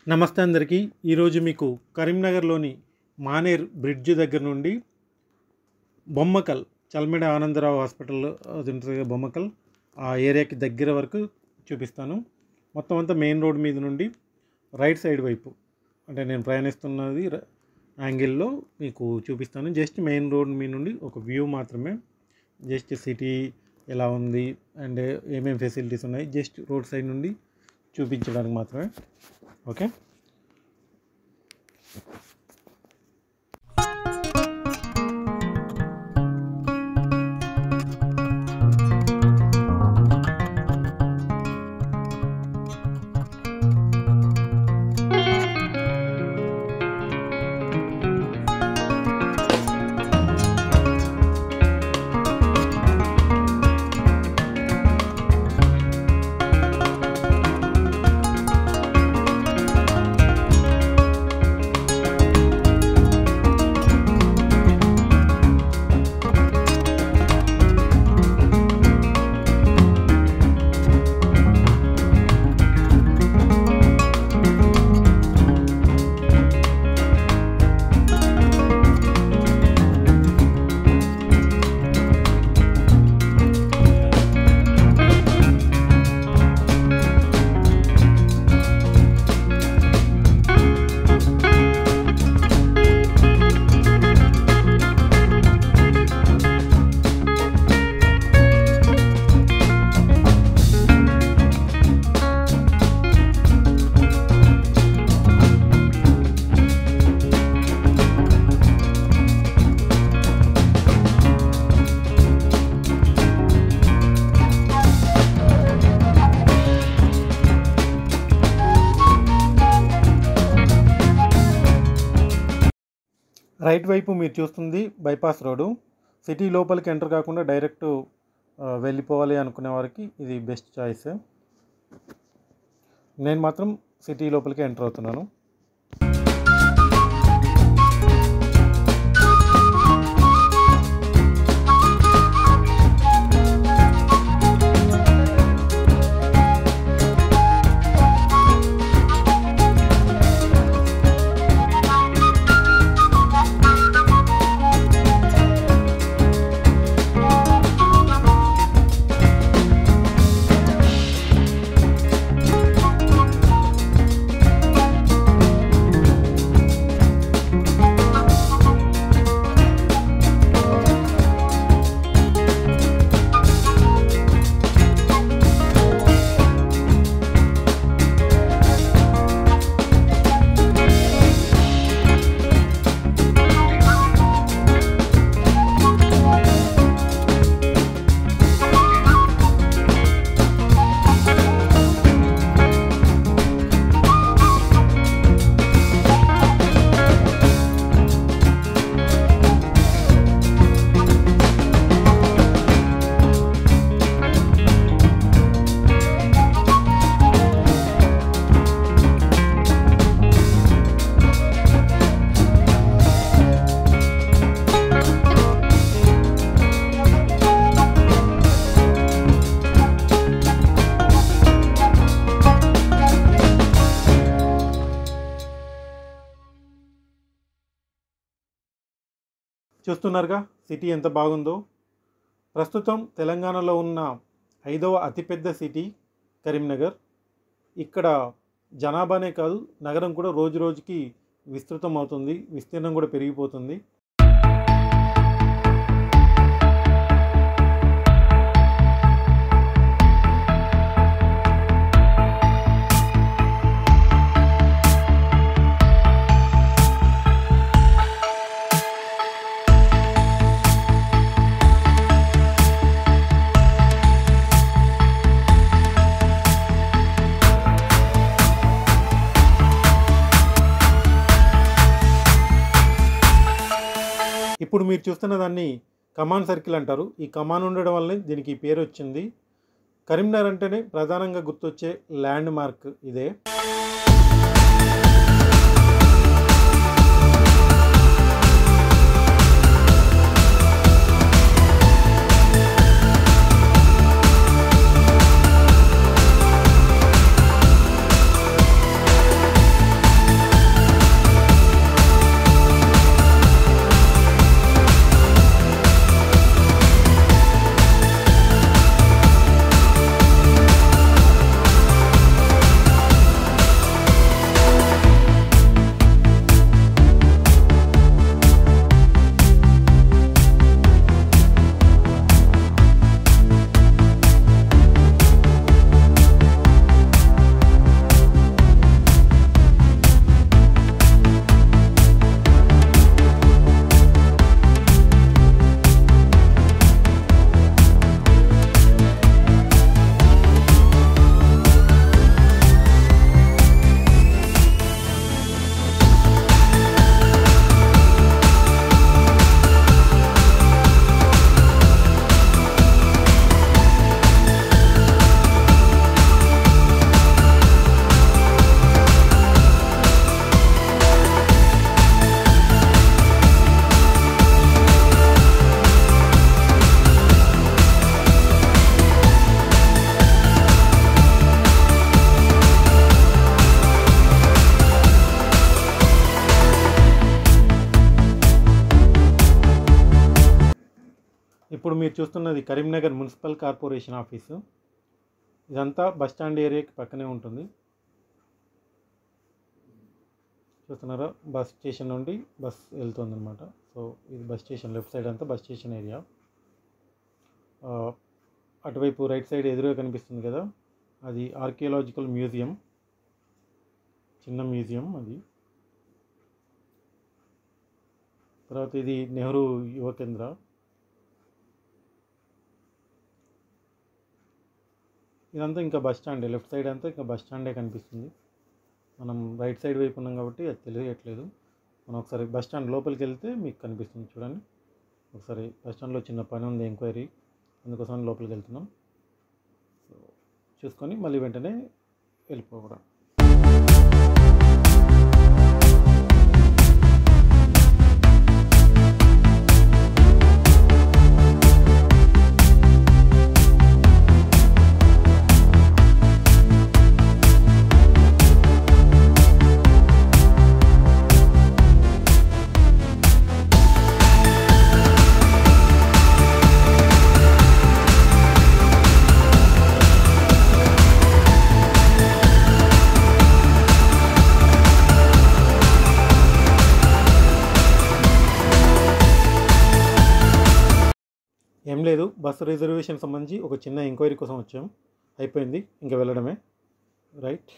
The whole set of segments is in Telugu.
నమస్తే అందరికీ ఈరోజు మీకు కరీంనగర్లోని మానేర్ బ్రిడ్జ్ దగ్గర నుండి బొమ్మకల్ చల్మెడ ఆనందరావు హాస్పిటల్ అది ఉంటుంది కదా బొమ్మకల్ ఆ ఏరియాకి దగ్గర వరకు చూపిస్తాను మొత్తం అంతా మెయిన్ రోడ్ మీద నుండి రైట్ సైడ్ వైపు అంటే నేను ప్రయాణిస్తున్నది ర- యాంగిల్లో మీకు చూపిస్తాను జస్ట్ మెయిన్ రోడ్ మీద నుండి ఒక వ్యూ మాత్రమే జస్ట్ సిటీ ఎలా ఉంది అండ్ ఏమేమి ఫెసిలిటీస్ ఉన్నాయి జస్ట్ రోడ్ సైడ్ నుండి చూపించడానికి మాత్రమే ఓకే రైట్ వైపు మీరు చూస్తుంది బైపాస్ రోడ్డు సిటీ లోపలికి ఎంటర్ కాకుండా డైరెక్ట్ ఆ, వెళ్ళిపోవాలి అనుకునే వారికి ఇది బెస్ట్ చాయిస్ నేను మాత్రం సిటీ లోపలికి ఎంటర్ అవుతున్నాను చూస్తున్నారుగా సిటీ ఎంత బాగుందో ప్రస్తుతం తెలంగాణలో ఉన్న ఐదవ అతిపెద్ద సిటీ కరీంనగర్ ఇక్కడ జనాభానే కాదు నగరం కూడా రోజు రోజుకి విస్తృతం అవుతుంది విస్తీర్ణం కూడా పెరిగిపోతుంది ఇప్పుడు మీరు చూస్తున్న దాన్ని కమాన్ సర్కిల్ అంటారు ఈ కమాన్ ఉండడం వల్లే దీనికి ఈ పేరు వచ్చింది కరీంనగర్ అంటేనే ప్రధానంగా గుర్తొచ్చే ల్యాండ్ మార్క్ ఇదే మీరు చూస్తున్నది కరీంనగర్ మున్సిపల్ కార్పొరేషన్ ఆఫీసు ఇదంతా బస్ స్టాండ్ ఏరియాకి పక్కనే ఉంటుంది చూస్తున్నారా బస్ స్టేషన్ నుండి బస్ వెళ్తుంది అనమాట సో ఇది బస్ స్టేషన్ లెఫ్ట్ సైడ్ అంతా బస్ స్టేషన్ ఏరియా ఆ, అటువైపు రైట్ సైడ్ ఎదురుగా కనిపిస్తుంది కదా అది ఆర్కియలాజికల్ మ్యూజియం చిన్న మ్యూజియం అది తర్వాత ఇది నెహ్రూ యువ కేంద్ర ఇదంతా ఇంకా బస్ స్టాండే లెఫ్ట్ సైడ్ అంతా ఇంకా బస్ స్టాండే కనిపిస్తుంది మనం రైట్ సైడ్ వైపు ఉన్నాం కాబట్టి అది తెలియట్లేదు మనం ఒకసారి బస్ స్టాండ్ లోపలికి వెళ్తే మీకు కనిపిస్తుంది చూడండి ఒకసారి బస్ స్టాండ్లో చిన్న పని ఉంది ఎంక్వైరీ అందుకోసం లోపలికి వెళ్తున్నాం సో చూసుకొని మళ్ళీ వెంటనే వెళ్ళిపోవడం ఏం లేదు బస్సు రిజర్వేషన్ సంబంధించి ఒక చిన్న ఎంక్వైరీ కోసం వచ్చాం అయిపోయింది ఇంకా వెళ్ళడమే రైట్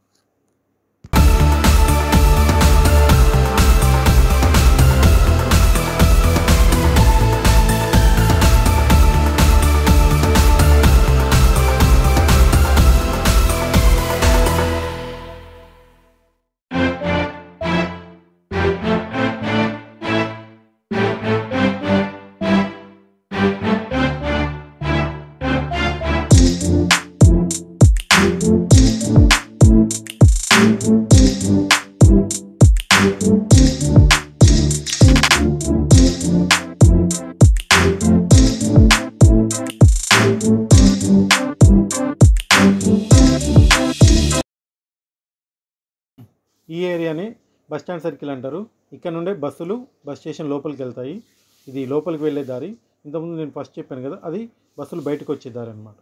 ఈ ఏరియాని బస్ స్టాండ్ సర్కిల్ అంటారు ఇక్కడ నుండే బస్సులు బస్ స్టేషన్ లోపలికి వెళ్తాయి ఇది లోపలికి వెళ్ళే దారి ఇంతకుముందు నేను ఫస్ట్ చెప్పాను కదా అది బస్సులు బయటకు వచ్చే దారి అనమాట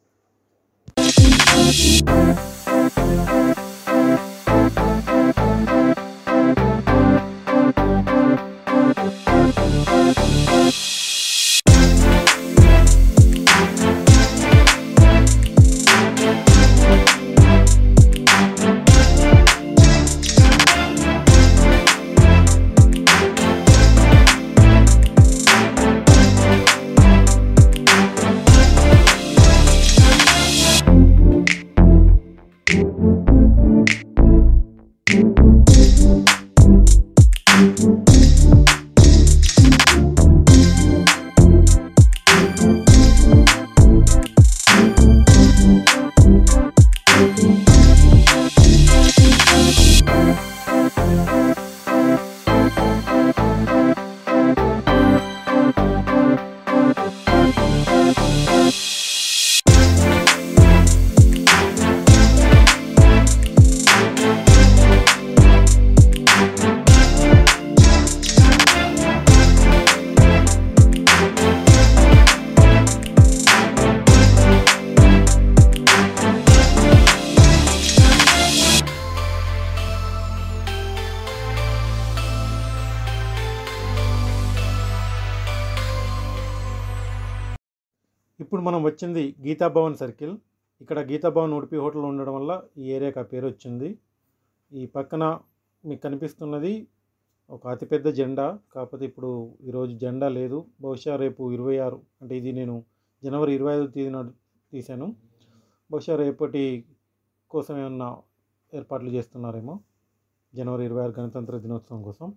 ఇప్పుడు మనం వచ్చింది గీతాభవన్ సర్కిల్ ఇక్కడ గీతాభవన్ ఉడిపి హోటల్ ఉండడం వల్ల ఈ ఏరియాకి ఆ పేరు వచ్చింది ఈ పక్కన మీకు కనిపిస్తున్నది ఒక అతిపెద్ద జెండా కాకపోతే ఇప్పుడు ఈరోజు జెండా లేదు బహుశా రేపు ఇరవై ఆరు అంటే ఇది నేను జనవరి ఇరవై ఐదు తేదీ నాడు తీశాను బహుశా రేపటి కోసం ఏమన్నా ఏర్పాట్లు చేస్తున్నారేమో జనవరి ఇరవై ఆరు గణతంత్ర దినోత్సవం కోసం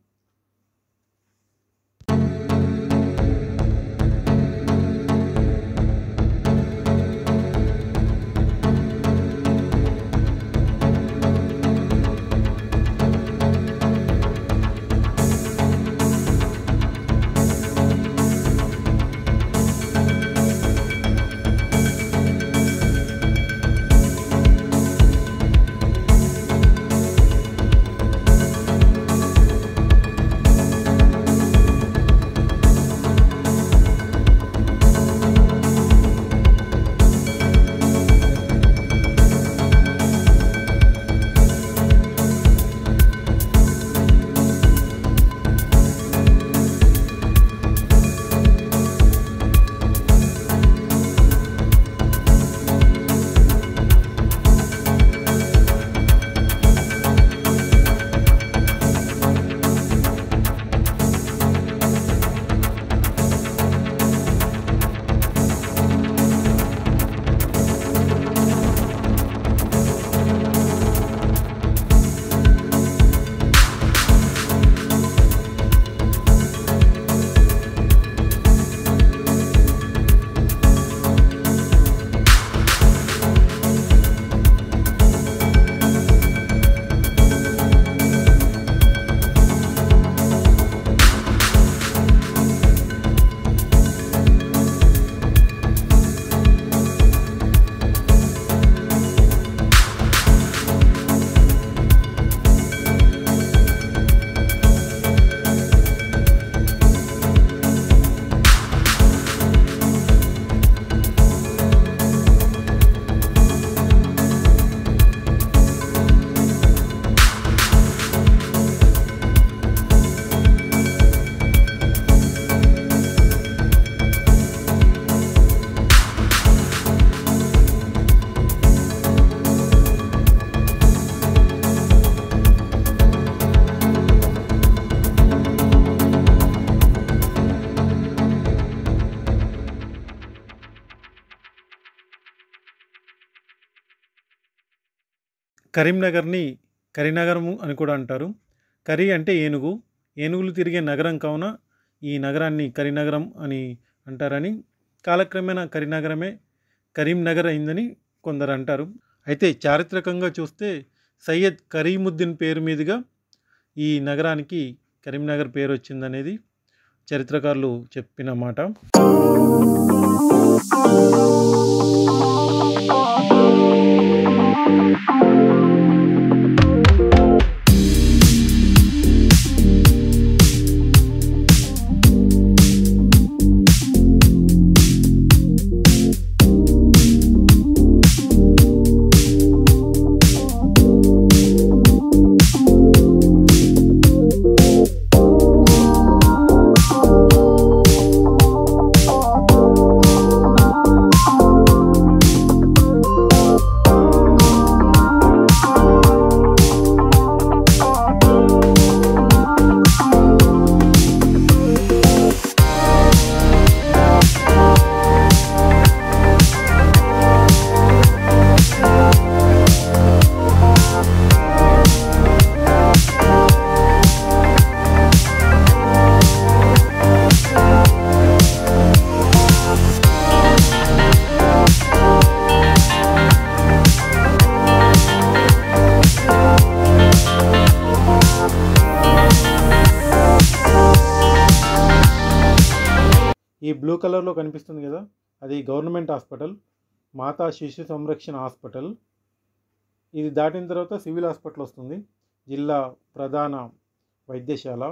కరీంనగర్ని కరీనగరము అని కూడా అంటారు కరీ అంటే ఏనుగు ఏనుగులు తిరిగే నగరం కావున ఈ నగరాన్ని కరీనగరం అని అంటారని కాలక్రమేణా కరీనగరమే కరీంనగర్ అయిందని కొందరు అంటారు అయితే చారిత్రకంగా చూస్తే సయ్యద్ కరీముద్దీన్ పేరు మీదుగా ఈ నగరానికి కరీంనగర్ పేరు వచ్చిందనేది చరిత్రకారులు చెప్పిన మాట ఈ బ్లూ కలర్లో కనిపిస్తుంది కదా అది గవర్నమెంట్ హాస్పిటల్ మాతా శిశు సంరక్షణ హాస్పిటల్ ఇది దాటిన తర్వాత సివిల్ హాస్పిటల్ వస్తుంది జిల్లా ప్రధాన వైద్యశాల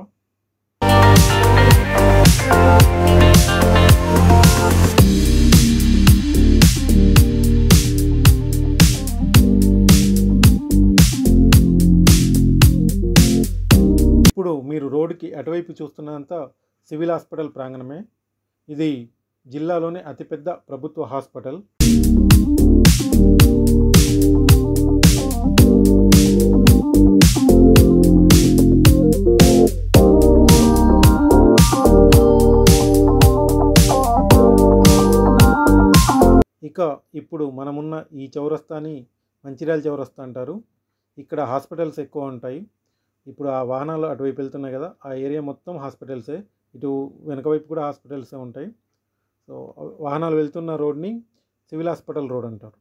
ఇప్పుడు మీరు రోడ్డుకి అటువైపు చూస్తున్నంత సివిల్ హాస్పిటల్ ప్రాంగణమే ఇది జిల్లాలోనే అతిపెద్ద ప్రభుత్వ హాస్పిటల్ ఇక ఇప్పుడు మనమున్న ఈ చౌరస్తాని మంచిర్యాల చౌరస్తా అంటారు ఇక్కడ హాస్పిటల్స్ ఎక్కువ ఉంటాయి ఇప్పుడు ఆ వాహనాలు అటువైపు వెళ్తున్నాయి కదా ఆ ఏరియా మొత్తం హాస్పిటల్సే ఇటు వెనక వైపు కూడా హాస్పిటల్సే ఉంటాయి సో వాహనాలు వెళ్తున్న రోడ్ని సివిల్ హాస్పిటల్ రోడ్ అంటారు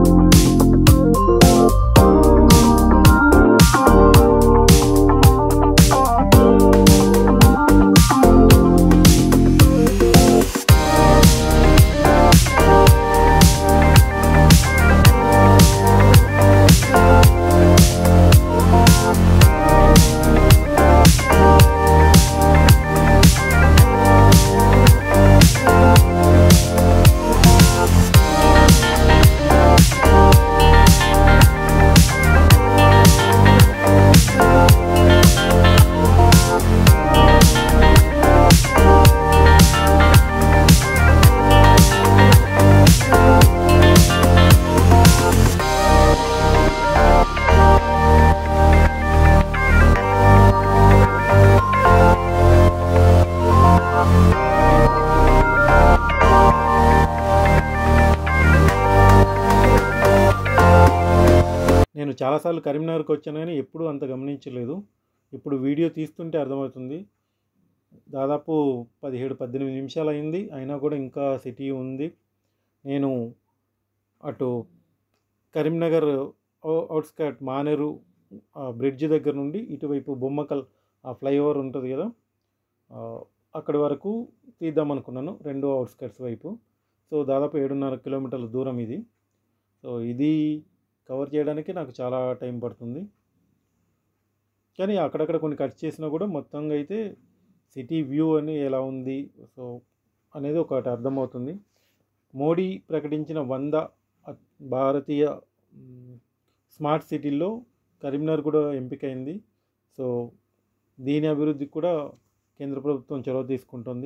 నేను చాలాసార్లు కరీంనగర్కి వచ్చాను కానీ ఎప్పుడూ అంత గమనించలేదు ఇప్పుడు వీడియో తీస్తుంటే అర్థమవుతుంది దాదాపు పదిహేడు పద్దెనిమిది నిమిషాలు అయింది అయినా కూడా ఇంకా సిటీ ఉంది నేను అటు కరీంనగర్ అవుట్స్కట్ మానేరు ఆ బ్రిడ్జ్ దగ్గర నుండి ఇటువైపు బొమ్మకల్ ఆ ఫ్లైఓవర్ ఉంటుంది కదా ఆ, అక్కడి వరకు తీద్దాం అనుకున్నాను రెండు అవుట్స్కట్స్ వైపు సో దాదాపు ఏడున్నర కిలోమీటర్ల దూరం ఇది సో ఇది కవర్ చేయడానికి నాకు చాలా టైం పడుతుంది కానీ అక్కడక్కడ కొన్ని కట్ చేసినా కూడా మొత్తంగా అయితే సిటీ వ్యూ అని ఎలా ఉంది సో అనేది ఒకటి అర్థమవుతుంది మోడీ ప్రకటించిన వంద అత్- భారతీయ మ్, స్మార్ట్ సిటీల్లో కరీంనగర్ కూడా ఎంపికైంది సో దీని అభివృద్ధికి కూడా కేంద్ర ప్రభుత్వం చొరవ తీసుకుంటుంది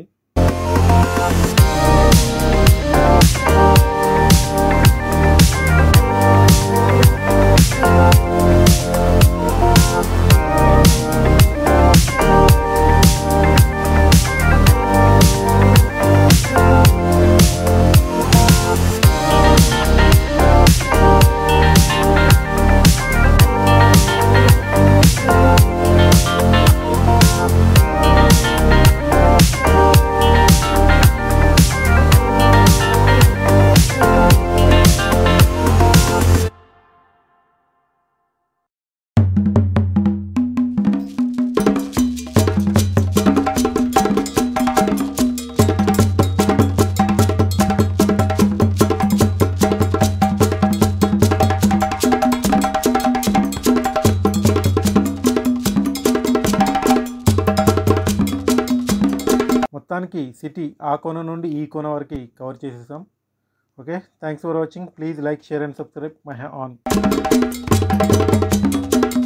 వరకు సిటీ ఆ కోన నుండి ఈ కోన వరకు కవర్ చేసేసాం okay thanks for watching please like share and subscribe my on